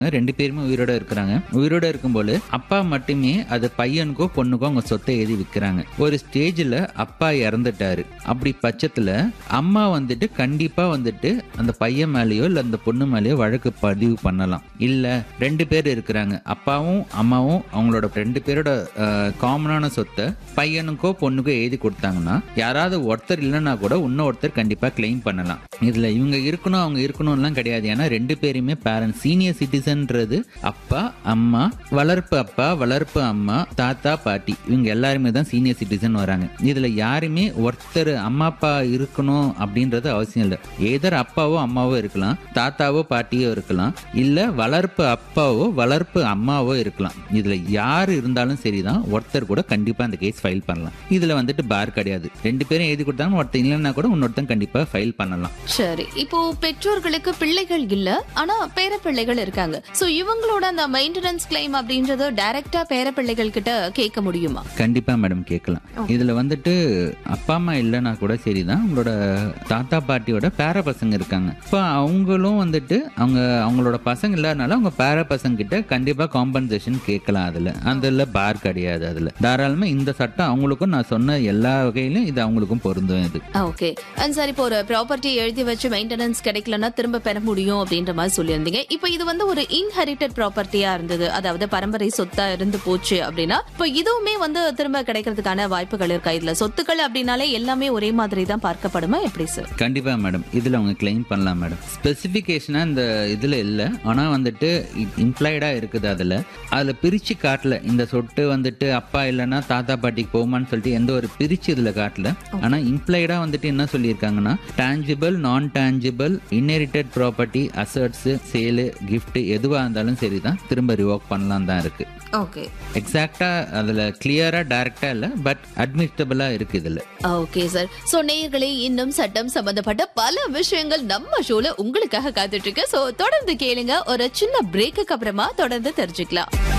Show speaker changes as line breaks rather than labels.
ரெண்டு பேருமே உயிரோட இருக்கிறாங்க உயிரோட இருக்கும்போது அப்பா மட்டுமே அது பையனுக்கோ பொண்ணுக்கோ அவங்க சொத்தை எழுதி விற்கிறாங்க ஒரு ஸ்டேஜில் அப்பா இறந்துட்டாரு அப்படி பட்சத்தில் அம்மா வந்துட்டு கண்டிப்பா வந்துட்டு அந்த பையன் மேலேயோ இல்லை அந்த பொண்ணு மேலேயோ வழக்கு பதிவு பண்ணலாம் இல்லை ரெண்டு பேர் இருக்கிறாங்க அப்பாவும் அம்மாவும் அவங்களோட ரெண்டு பேரோட காமனான சொத்தை பையனுக்கோ பொண்ணுக்கோ எழுதி கொடுத்தாங்கன்னா யாராவது ஒருத்தர் இல்லைன்னா கூட இன்னும் ஒருத்தர் கண்டிப்பா கிளைம் பண்ணலாம் இதுல இவங்க இருக்கணும் அவங்க இருக்கணும்லாம் கிடையாது ஏன்னா ரெண்டு பேருமே பேரண்ட்ஸ் சீனியர் சிட்டிசன்ன்றது அப்பா அம்மா வளர்ப்பு அப்பா வளர்ப்பு அம்மா தாத்தா பாட்டி இவங்க எல்லாருமே தான் சீனியர் சிட்டிசன் வராங்க இதுல யாருமே ஒருத்தர் அம்மா அப்பா இருக்கணும் அப்படின்றது அவசியம் இல்லை ஏதர் அப்பாவோ அம்மாவோ இருக்கலாம் தாத்தாவோ பாட்டியோ இருக்கலாம் இல்ல வளர்ப்பு அப்பாவோ வளர்ப்பு அம்மாவோ இருக்கலாம் இதுல யார் இருந்தாலும் சரிதான் ஒருத்தர் கூட கண்டிப்பா அந்த கேஸ் ஃபைல் பண்ணலாம் இதுல வந்துட்டு பார் கிடையாது ரெண்டு பேரும் எழுதி கொடுத்தாங்க ஒருத்தர் இல்லைன்னா கூட இன்னொருத்தன் கண்டிப்பா ஃபைல் பண்ணலாம்
சரி இப்போ பெற்றோர்களுக்கு பிள்ளைகள் இல்ல ஆனா பேர பிள்ளைகள் இருக்காங்க சோ இவங்களோட அந்த மெயின்டெனன்ஸ் கிளைம் அப்படின்றது டைரக்டா பேர பிள்ளைகள் கிட்ட கேட்க முடியுமா
கண்டிப்பா மேடம் கேட்கலாம் இதுல வந்துட்டு அப்பா அம்மா இல்லைன்னா கூட சரிதான் உங்களோட தாத்தா பாட்டியோட பேர பசங்க இருக்காங்க இப்போ அவங்களும் வந்துட்டு அவங்க அவங்களோட பசங்க இல்லாதனால அவங்க பேர பசங்க கிட்ட கண்டிப்பா காம்பன்சேஷன் கேட்கலாம் அதுல அதுல பார் கிடையாது அதுல தாராளமா இந்த சட்டம் அவங்களுக்கும் நான் சொன்ன எல்லா வகையிலும் இது அவங்களுக்கும் பொருந்தும் இது
ஓகே அண்ட் சார் இப்போ ஒரு ப்ராப்பர்ட்டி எழுதி வச்சு மெயின்டெனன்ஸ் கிடைக்கலன்னா திரும்ப பெற முடியும் அப்படின்ற மாதிரி சொல்லியிருந்தீங்க இப்போ இது வந்து ஒரு இன்ஹெரிட்டட் ப்ராப்பர்ட்டியா இருந்தது அதாவது பரம்பரை சொத்தா இருந்து போச்சு அப்படின்னா இப்போ இதுவுமே வந்து திரும்ப கிடைக்கிறதுக்கான வாய்ப்புகள் இருக்கா இதுல சொத்துக்கள் அப்படின்னாலே எல்லாமே ஒரே மாதிரி தான் பார்க்கப்படுமா எப்படி சார்
கண்டிப்பா மேடம் இதுல அவங்க கிளைம் பண்ணலாம் மேடம் ஸ்பெசிபிகேஷனா இந்த இதுல இல்ல ஆனா வந்துட்டு இம்ப்ளாய்டா இருக்குது அதுல அதுல பிரிச்சு காட்டல இந்த சொட்டு வந்துட்டு அப்பா இல்லைன்னா தாத்தா பாட்டிக்கு போகுமான்னு சொல்லிட்டு எந்த ஒரு பிரிச்சு இதுல காட்டல ஆனா இம்ப்ளாய்டா வந்துட்டு என்ன சொல்லியிருக்காங்கன்னா tangible non tangible inherited property assets சேலு gift எதுவா இருந்தாலும் சரிதான் திரும்ப ரிவோக் பண்ணலாம் தான் இருக்கு
ஓகே
எக்ஸாக்டா அதுல கிளியரா டைரக்டா இல்ல பட் அட்மிட்டபிளா இருக்கு இதுல
ஓகே சார் சோ நேயர்களே இன்னும் சட்டம் சம்பந்தப்பட்ட பல விஷயங்கள் நம்ம ஷோல உங்களுக்காக காத்துட்டு இருக்கு சோ தொடர்ந்து கேளுங்க ஒரு சின்ன பிரேக்குக்கு அப்புறமா தொடர்ந்து தெரிஞ்சுக்கலாம்